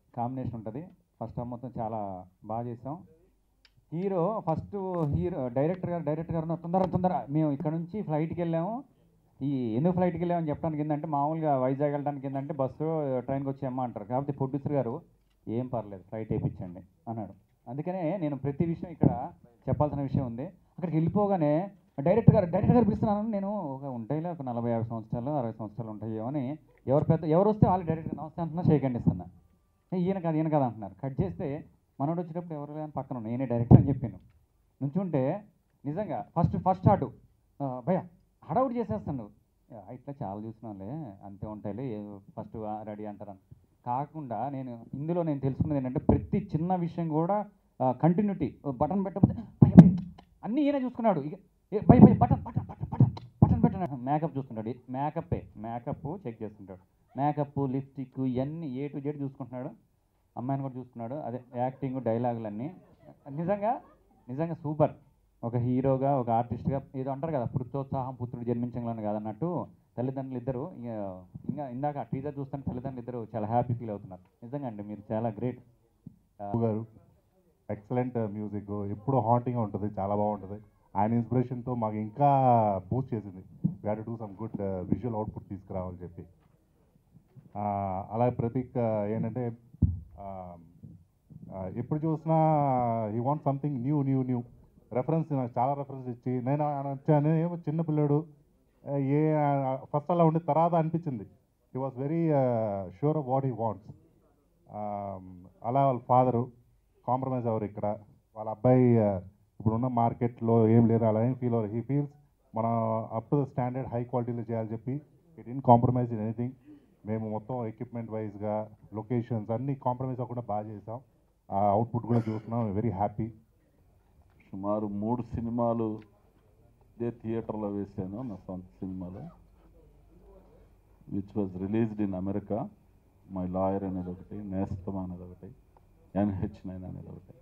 Combination ఉంటుంది first half మొత్తం చాలా బాగా చేసాం హీరో ఫస్ట్ హీరో డైరెక్టర్ గారు డైరెక్టర్ గారు తొందర తొందర మేము ఇక్కడ నుంచి ఫ్లైట్కి వెళ్ళాము ఈ ఎందుకు ఫ్లైట్కి వెళ్ళామని చెప్పడానికి ఏంటంటే మామూలుగా వైజాగ్ వెళ్ళడానికి ఏంటంటే బస్సు ట్రైన్కి వచ్చేయమ్మా అంటారు కాబట్టి ప్రొడ్యూసర్ గారు ఏం పర్లేదు ఫ్లైట్ వేయించండి అన్నాడు అందుకనే నేను ప్రతి విషయం ఇక్కడ చెప్పాల్సిన విషయం ఉంది అక్కడికి వెళ్ళిపోగానే డైరెక్టర్ గారు డైరెక్టర్ గారు పిలుస్తున్నాను నేను ఒక ఉంటాయిలే ఒక నలభై యాభై సంవత్సరాలు అరవై సంవత్సరాలు ఉంటాయో అని ఎవరు పెద్ద ఎవరు వస్తే వాళ్ళు డైరెక్టర్ నమస్తే అంటున్నా షేక్ హ్యాండ్ ఇస్తున్నా "ఏ, ఈయన కాదు ఈయన కాదు అంటున్నారు కట్ చేస్తే మనోడు వచ్చేటప్పుడు ఎవరు లేని పక్కన ఉన్నా నేనే డైరెక్టర్ అని చెప్పాను నుంచుంటే నిజంగా ఫస్ట్ ఫస్ట్ షాటు భయ హడావుడి చేసేస్తాను "ఆ, ఇట్లా చాలా చూసినాలే అంతే ఉంటాయిలే ఫస్ట్ రెడీ అంటారని కాకుండా నేను ఇందులో నేను తెలుసుకున్నది ఏంటంటే ప్రతి చిన్న విషయం కూడా కంటిన్యూటీ బటన్ పెట్టకపోతే "భయ, భయ." అన్నీ ఈయన చూసుకున్నాడు ఇక "ఏ, భయ భయ button button button button button పెట్టాను మేకప్ చూసుకుంటాడు మేకప్పే మేకప్ చెక్ చేస్తుంటాడు మేకప్ లిప్స్టిక్ ఇవన్నీ ఏ టు జెడ్ చూసుకుంటున్నాడు అమ్మాయిని కూడా చూసుకున్నాడు అదే యాక్టింగ్ డైలాగులన్నీ నిజంగా నిజంగా సూపర్ ఒక హీరోగా ఒక ఆర్టిస్ట్గా ఏదో అంటారు కదా పుత్రోత్సాహం పుత్రుడు జన్మించంలోనే కాదన్నట్టు తల్లిదండ్రులు ఇద్దరు ఇంకా ఇంకా ఇందాక టీజర్ చూస్తాను తల్లిదండ్రులు ఇద్దరు చాలా హ్యాపీ ఫీల్ అవుతున్నారు నిజంగా అండి మీరు చాలా గ్రేట్ గారు ఎక్సలెంట్ మ్యూజిక్ ఎప్పుడు హాంటింగ్గా ఉంటుంది చాలా బాగుంటుంది ఆయన ఇన్స్పిరేషన్తో మాకు ఇంకా బూస్ట్ చేసింది what do some good visual output తీసుకురావాలని చెప్పి ఆ, అలాగే ప్రతీక్ ఆ, ఏంటంటే ఆ, ఆ, ఎప్పుడు చూసినా ఈ want something new new new reference నాకు చాలా రెఫరెన్స్ ఇచ్చి నేను ఆయన వచ్చాను ఏమో చిన్న పిల్లాడు ఆ, ఏ ఫస్ట్ అలా ఉండి తర్వాత అనిపించింది he was very sure of what he wants అలా వాళ్ళ ఫాదరు కాంప్రమైజ్ అవ్వరు ఇక్కడ వాళ్ళ అబ్బాయి ఆ, ఇప్పుడున్న మార్కెట్లో ఏం లేదు అలా ఏం ఫీల్ అవ్వరు హీ ఫీల్స్ మనం up to the standard high క్వాలిటీలో చేయాలని చెప్పి it in compromise in anything మేము మొత్తం ఎక్విప్మెంట్ వైజ్గా లొకేషన్స్ అన్నీ కాంప్రమైజ్ అవ్వకుండా బాగా చేసాం ఆ అవుట్పుట్ కూడా చూస్తున్నాం వెరీ హ్యాపీ సుమారు మూడు సినిమాలు ఇదే థియేటర్లో వేశాను నా సొంత సినిమాలు which was released in America my lawyer అనేది ఒకటి నేస్తం అనేది ఒకటి ఎన్హెచ్ నైన్ అనేది ఒకటి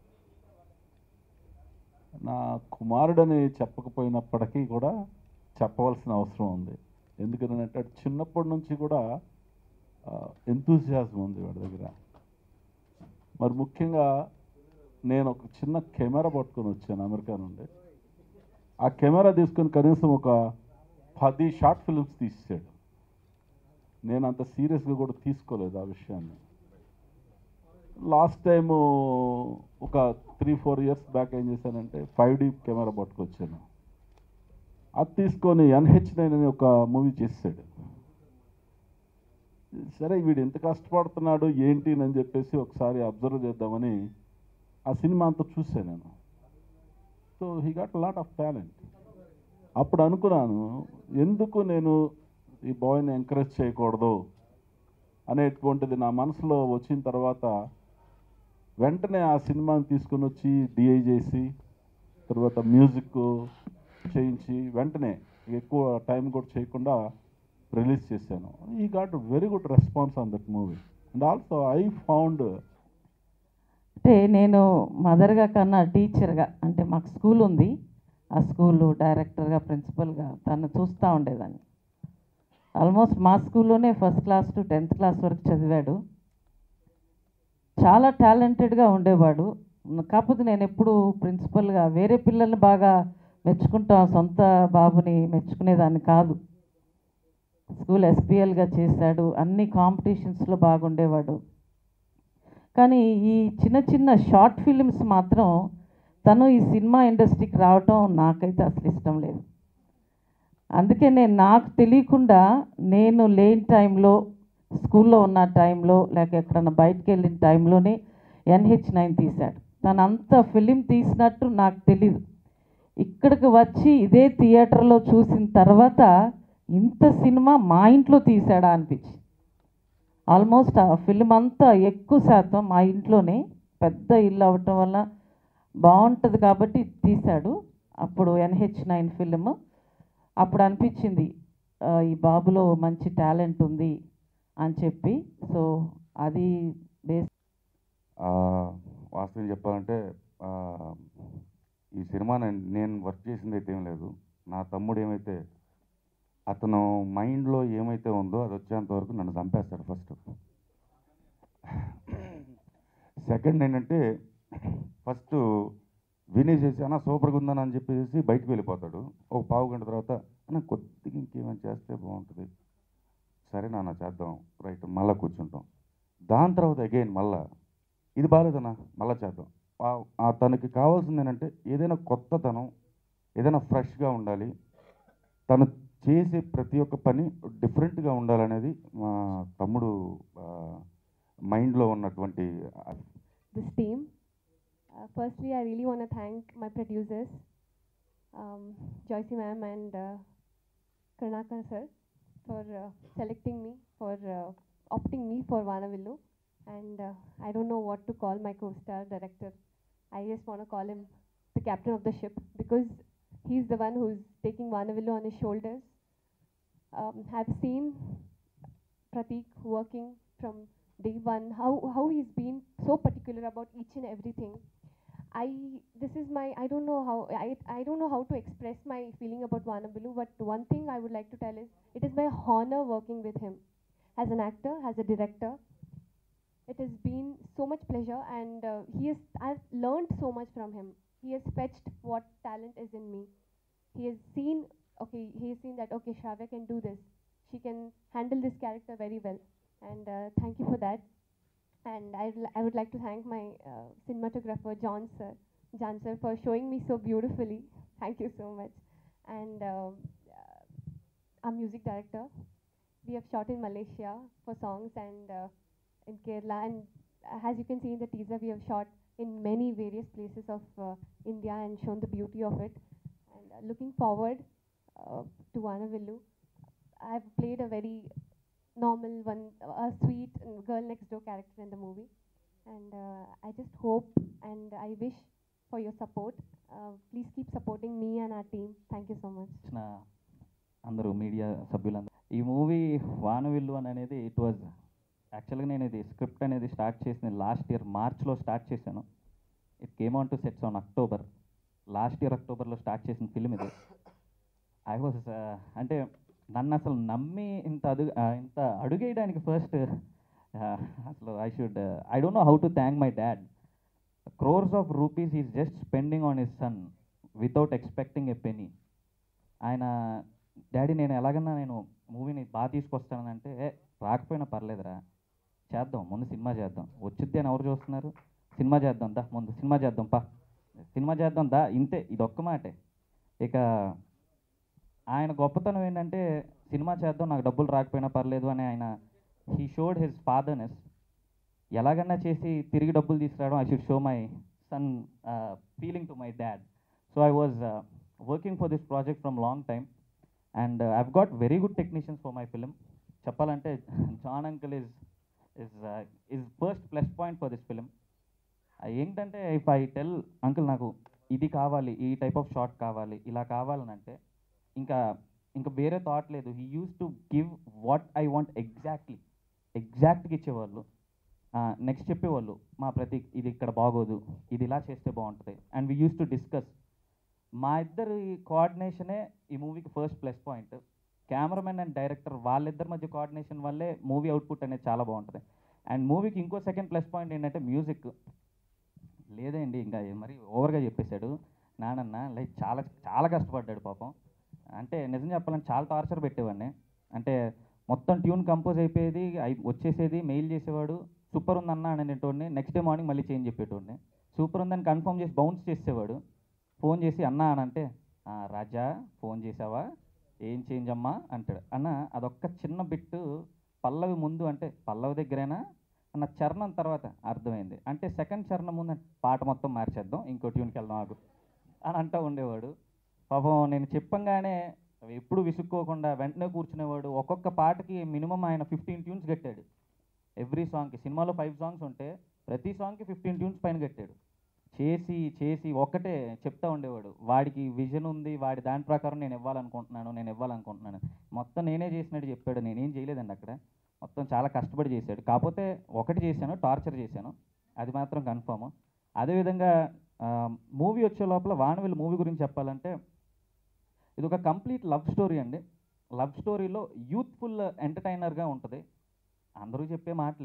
నా కుమారుడని చెప్పకపోయినప్పటికీ కూడా చెప్పవలసిన అవసరం ఉంది ఎందుకంటే చిన్నప్పటి నుంచి కూడా ఎంతూసియాజం ఉంది వాడి దగ్గర మరి ముఖ్యంగా నేను ఒక చిన్న కెమెరా పట్టుకొని వచ్చాను అమెరికా నుండి ఆ కెమెరా తీసుకొని కనీసం ఒక పది షార్ట్ ఫిల్మ్స్ తీసాడు నేను అంత సీరియస్గా కూడా తీసుకోలేదు ఆ విషయాన్ని లాస్ట్ టైము ఒక త్రీ ఫోర్ ఇయర్స్ బ్యాక్ ఏం చేశానంటే ఫైవ్ డీ కెమెరా పట్టుకొచ్చాను అది తీసుకొని ఎన్హెచ్ నైన్ అని ఒక మూవీ చేసాడు సరే వీడు ఎంత కష్టపడుతున్నాడు ఏంటి అని చెప్పేసి ఒకసారి అబ్జర్వ్ చేద్దామని ఆ సినిమా అంతా చూసాను నేను so he got lot of talent అప్పుడు అనుకున్నాను ఎందుకు నేను ఈ బాయ్ని ఎంకరేజ్ చేయకూడదు అనేటువంటిది నా మనసులో వచ్చిన తర్వాత వెంటనే ఆ సినిమాని తీసుకొని వచ్చి డిఐ చేసి తర్వాత మ్యూజిక్ చేయించి వెంటనే ఎక్కువ టైం కూడా చేయకుండా రిలీజ్ చేశాను he got very good response on that movie and also I found అంటే నేను మదర్గా కన్నా టీచర్గా అంటే మాకు స్కూల్ ఉంది ఆ స్కూల్ డైరెక్టర్గా ప్రిన్సిపల్గా తను చూస్తూ ఉండేదాన్ని ఆల్మోస్ట్ మా స్కూల్లోనే first class to tenth class వరకు చదివాడు చాలా టాలెంటెడ్గా ఉండేవాడు కాకపోతే నేను ఎప్పుడు ప్రిన్సిపల్గా వేరే పిల్లల్ని బాగా మెచ్చుకుంటాం సొంత బాబుని మెచ్చుకునేదాన్ని కాదు స్కూల్ ఎస్పీఎల్గా చేశాడు అన్ని కాంపిటీషన్స్లో బాగుండేవాడు కానీ ఈ చిన్న చిన్న షార్ట్ ఫిలిమ్స్ మాత్రం తను ఈ సినిమా ఇండస్ట్రీకి రావటం నాకైతే అసలు ఇష్టం లేదు అందుకే నేను నాకు తెలియకుండా నేను లేని టైంలో స్కూల్లో ఉన్న టైంలో లేక ఎక్కడన్నా బయటకు వెళ్ళిన టైంలోనే ఎన్హెచ్ నైన్ తీశాడు తను అంత ఫిలిం తీసినట్టు నాకు తెలీదు ఇక్కడికి వచ్చి ఇదే థియేటర్లో చూసిన తర్వాత ఇంత సినిమా మా ఇంట్లో తీశాడా అనిపించి ఆల్మోస్ట్ ఆ ఫిల్మ్ అంతా ఎక్కువ శాతం మా ఇంట్లోనే పెద్ద ఇల్లు అవ్వటం వల్ల బాగుంటుంది కాబట్టి తీశాడు అప్పుడు ఎన్హెచ్ నైన్ ఫిల్మ్ అప్పుడు అనిపించింది ఆ, ఈ బాబులో మంచి టాలెంట్ ఉంది అని చెప్పి సో అది బేస్ ఆ, వాస్తవం చెప్పాలంటే ఆ, ఈ సినిమా నేను నేను వర్క్ చేసింది అయితే ఏం లేదు నా తమ్ముడు ఏమైతే అతను మైండ్లో ఏమైతే ఉందో అది వచ్చేంత వరకు నన్ను చంపేస్తాడు ఫస్ట్ సెకండ్ ఏంటంటే ఫస్ట్ వినేసేసి అన్న సూపర్గా ఉందని అని చెప్పేసి బయటకు వెళ్ళిపోతాడు ఒక పావు గంట తర్వాత అన్న కొద్దిగా ఇంకేమైనా చేస్తే బాగుంటుంది సరే నాన్న చేద్దాం రైట్ మళ్ళీ కూర్చుంటాం దాని తర్వాత అగైన్ మళ్ళా ఇది బాగాలేదన్నా మళ్ళీ చేద్దాం ఆ- ఆ తనకి కావాల్సింది ఏంటంటే ఏదైనా కొత్తతనం ఏదైనా ఫ్రెష్గా ఉండాలి తను చేసే ప్రతి ఒక్క పని డిఫరెంట్గా ఉండాలనేది మా తమ్ముడు మైండ్లో ఉన్నటువంటి this team. Uh, firstly, I really want to thank my producers, um, Joycey ma'am and uh, Karnakar sir, for uh, selecting me, for uh, opting me for Vanavillu. And uh, I don't know what to call my co-star director. I just want to call him the captain of the ship because he's the one who's taking Vanavillu on his shoulders. Um, I've seen Pratik working from day one how how he's been so particular about each and everything i this is my i don't know how i i don't know how to express my feeling about vanabilu but one thing i would like to tell is it is my honor working with him as an actor as a director it has been so much pleasure and uh, he has i've learned so much from him he has fetched what talent is in me he has seen okay he has seen that okay shravya can do this she can handle this character very well and uh, thank you for that. And I, I would like to thank my uh, cinematographer John sir, John sir, for showing me so beautifully. Thank you so much. And um, uh, our music director, we have shot in Malaysia for songs and uh, in Kerala. And uh, as you can see in the teaser, we have shot in many various places of uh, India and shown the beauty of it. And uh, looking forward uh, to Vanavillu, I've played a very normal one, a sweet and girl next door character in the movie. And uh, I just hope and I wish for your support. Uh, please keep supporting me and our team. Thank you so much. వచ్చిన అందరూ media సభ్యులందరూ ఈ movie వానవిల్లు అని అనేది it was యాక్చువల్గా నేను ఇది script అనేది స్టార్ట్ చేసిన లాస్ట్ ఇయర్ మార్చ్లో స్టార్ట్ చేశాను it came on to sets on October last year అక్టోబర్లో స్టార్ట్ చేసిన ఫిల్మ్ ఇది ఐ వాజ్ అంటే నన్ను అసలు నమ్మి ఇంత అడుగు ఆ, ఇంత అడుగేయడానికి ఫస్ట్ అసలు I should I don't know how to thank my dad crores of rupees is just spending on his son without expecting a penny ఆయన డాడీ నేను ఎలాగన్నా నేను మూవీని బాగా తీసుకొస్తానంటే "ఏ, రాకపోయినా పర్లేదురా చేద్దాం ముందు సినిమా చేద్దాం వచ్చిద్ది అని ఎవరు చూస్తున్నారు సినిమా చేద్దాం దా ముందు సినిమా చేద్దాం పా సినిమా చేద్దాం దా ఇంతే ఇది ఒక్క మాటే ఇక ఆయన గొప్పతనం ఏంటంటే సినిమా చేద్దాం నాకు డబ్బులు రాకపోయినా పర్లేదు అని ఆయన హీ షోడ్ హిజ్ ఫాదర్నెస్ ఎలాగన్నా చేసి తిరిగి డబ్బులు తీసుకురావడం I should show my son feeling to my dad so I was working for this project from long time and I've got very good technicians for my film చెప్పాలంటే John uncle is is is first plus point for this film ఏంటంటే if I tell uncle నాకు ఇది కావాలి ఈ type of shot కావాలి ఇలా కావాలని అంటే ఇంకా ఇంకా వేరే థాట్ లేదు he use to give what I want exactly ఎగ్జాక్ట్గా ఇచ్చేవాళ్ళు నెక్స్ట్ చెప్పేవాళ్ళు మా ప్రతి ఇది ఇక్కడ బాగోదు ఇది ఇలా చేస్తే బాగుంటుంది and we use to discuss మా ఇద్దరి కోఆర్డినేషనే ఈ మూవీకి first plus point cameraman and director వాళ్ళిద్దరి మధ్య కోఆర్డినేషన్ వల్లే మూవీ అవుట్పుట్ అనేది చాలా బాగుంటుంది అండ్ మూవీకి ఇంకో సెకండ్ ప్లస్ పాయింట్ ఏంటంటే మ్యూజిక్ లేదండి ఇంకా మరి ఓవర్గా చెప్పేశాడు నానన్న లైక్ చాలా చాలా కష్టపడ్డాడు పాపం అంటే నిజం చెప్పాలంటే చాలా టార్చర్ పెట్టేవాడిని అంటే మొత్తం ట్యూన్ కంపోజ్ అయిపోయేది అయి- వచ్చేసేది మెయిల్ చేసేవాడు సూపర్ ఉందన్న అనేటోడిని నెక్స్ట్ డే మార్నింగ్ మళ్ళీ చేంజ్ చెప్పేటోడిని సూపర్ ఉందని కన్ఫర్మ్ చేసి బౌన్స్ చేసేవాడు ఫోన్ చేసి అన్నా అని అంటే "ఆ, రాజా ఫోన్ చేసావా ఏం చేంజ్ అమ్మా అంటాడు అన్న అదొక్క చిన్న బిట్టు పల్లవి ముందు అంటే పల్లవి దగ్గరేనా అన్న చరణం తర్వాత అర్థమైంది అంటే సెకండ్ చరణం ముందు అంటే పాట మొత్తం మార్చేద్దాం ఇంకో ట్యూన్కి వెళ్దాం ఆగు అని అంటూ ఉండేవాడు పాపం నేను చెప్పంగానే ఎప్పుడు విసుక్కోకుండా వెంటనే కూర్చునేవాడు ఒక్కొక్క పాటకి మినిమం ఆయన ఫిఫ్టీన్ ట్యూన్స్ కట్టాడు ఎవ్రీ సాంగ్కి సినిమాలో ఫైవ్ సాంగ్స్ ఉంటే ప్రతి సాంగ్కి ఫిఫ్టీన్ ట్యూన్స్ పైన కట్టాడు చేసి చేసి ఒక్కటే చెప్తా ఉండేవాడు వాడికి విజన్ ఉంది వాడి దాని ప్రకారం నేను ఇవ్వాలనుకుంటున్నాను నేను ఇవ్వాలనుకుంటున్నాను మొత్తం నేనే చేసినట్టు చెప్పాడు నేనేం చేయలేదండి అక్కడ మొత్తం చాలా కష్టపడి చేశాడు కాకపోతే ఒకటి చేశాను టార్చర్ చేశాను అది మాత్రం కన్ఫర్మ్ అదేవిధంగా మూవీ వచ్చే లోపల వానవిల్ మూవీ గురించి చెప్పాలంటే ఇది ఒక కంప్లీట్ లవ్ స్టోరీ అండి లవ్ స్టోరీలో యూత్ఫుల్ ఎంటర్టైనర్గా ఉంటుంది అందరూ చెప్పే మాటలే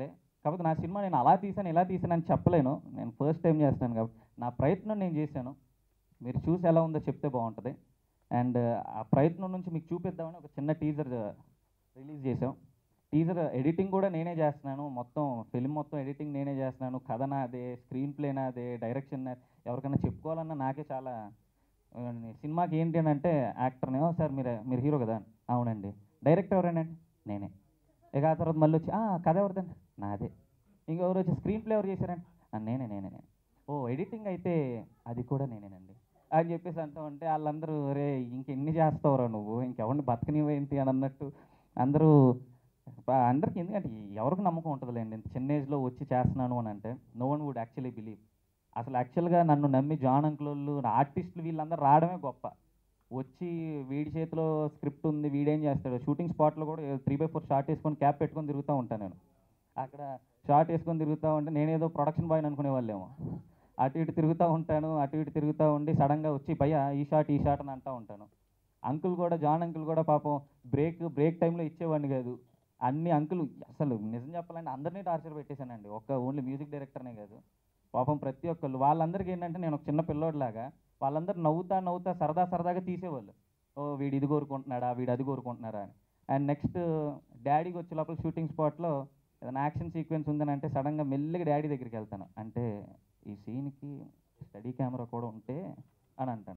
కాకపోతే నా సినిమా నేను అలా తీసాను ఇలా తీసాను అని చెప్పలేను నేను ఫస్ట్ టైం చేస్తాను కాబట్టి నా ప్రయత్నం నేను చేశాను మీరు చూసి ఎలా ఉందో చెప్తే బాగుంటుంది అండ్ ఆ ప్రయత్నం నుంచి మీకు చూపిద్దామని ఒక చిన్న టీజర్ రిలీజ్ చేసాం టీజర్ ఎడిటింగ్ కూడా నేనే చేస్తున్నాను మొత్తం ఫిల్మ్ మొత్తం ఎడిటింగ్ నేనే చేస్తున్నాను కథ నాదే స్క్రీన్ ప్లే నాదే డైరెక్షన్ నాదే ఎవరికైనా చెప్పుకోవాలన్నా నాకే చాలా ఆ, సినిమాకి ఏంటి అని అంటే యాక్టర్ని "ఓ సార్ మీరు మీరు హీరో కదా అవునండి డైరెక్టర్ ఎవరేనండి నేనే ఇక ఆ తర్వాత మళ్ళీ వచ్చి "ఆ, కథ ఎవరిదండి నాదే ఇంకెవరు వచ్చి స్క్రీన్ ప్లే ఎవరు చేశారండి "ఆ, నేనే నేనే నేనే ఓ ఎడిటింగ్ అయితే అది కూడా నేనేనండి అని చెప్పేసి అంటూ ఉంటే వాళ్ళందరూ రే ఇంకెన్ని చేస్తావురా నువ్వు ఇంకెవరిని బతకనివేంటి అని అన్నట్టు అందరూ బా- అందరికి ఎందుకంటే ఎవరికి నమ్మకం ఉంటుందిలేండి ఇంత చిన్న ఏజ్లో వచ్చి చేస్తున్నాను అని అంటే no one would actually believe అసలు యాక్చువల్గా నన్ను నమ్మి జాన్ అంకులోళ్ళు ఆర్టిస్టులు వీళ్ళందరూ రావడమే గొప్ప వచ్చి వీడి చేతిలో స్క్రిప్ట్ ఉంది వీడేం చేస్తాడు షూటింగ్ స్పాట్లో కూడా త్రీ బై ఫోర్ షార్ట్ వేసుకొని క్యాప్ పెట్టుకొని తిరుగుతూ ఉంటాను నేను అక్కడ షార్ట్ వేసుకొని తిరుగుతూ ఉంటే నేనేదో ప్రొడక్షన్ బాయ్ అనుకునే వాళ్ళేమో అటు ఇటు తిరుగుతూ ఉంటాను అటు ఇటు తిరుగుతూ ఉండి సడన్గా వచ్చి భయ్య ఈ షాట్ ఈ షాట్ అని అంటూ ఉంటాను అంకుల్ కూడా జాన్ అంకుల్ కూడా పాపం బ్రేక్ బ్రేక్ టైంలో ఇచ్చేవాడిని కాదు అన్ని అంకుల్ అసలు నిజం చెప్పాలంటే అందరినీ టార్చర్ పెట్టేశానండి ఒక్క ఓన్లీ మ్యూజిక్ డైరెక్టర్నే కాదు పాపం ప్రతి ఒక్కళ్ళు వాళ్ళందరికీ ఏంటంటే నేను ఒక చిన్న పిల్లోడిలాగా వాళ్ళందరూ నవ్వుతా నవ్వుతా సరదా సరదాగా తీసేవాళ్ళు ఓ వీడు ఇది కోరుకుంటున్నాడా వీడు అది కోరుకుంటున్నారా అని అండ్ నెక్స్ట్ డాడీకి వచ్చే లోపల షూటింగ్ స్పాట్లో ఏదైనా యాక్షన్ సీక్వెన్స్ ఉందని అంటే సడన్గా మెల్లిగా డాడీ దగ్గరికి వెళ్తాను అంటే ఈ సీన్కి స్టడీ కెమెరా కూడా ఉంటే అని అంటాను